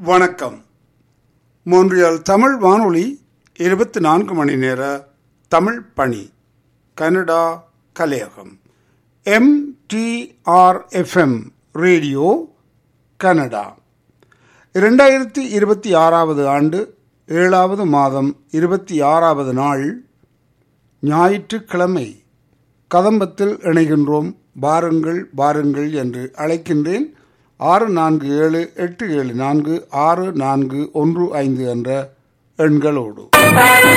வணக்கம் மோன்றியல் தமிழ் வானொலி இருபத்தி நான்கு மணி நேர தமிழ் பணி கனடா கலையகம் எம்டிஆர்எஃப்எம் ரேடியோ கனடா இரண்டாயிரத்தி இருபத்தி ஆறாவது ஆண்டு ஏழாவது மாதம் இருபத்தி ஆறாவது நாள் ஞாயிற்றுக்கிழமை கதம்பத்தில் இணைகின்றோம் பாருங்கள் பாருங்கள் என்று அழைக்கின்றேன் ஆறு நான்கு ஏழு எட்டு ஏழு நான்கு ஆறு நான்கு ஒன்று ஐந்து என்ற எண்களோடு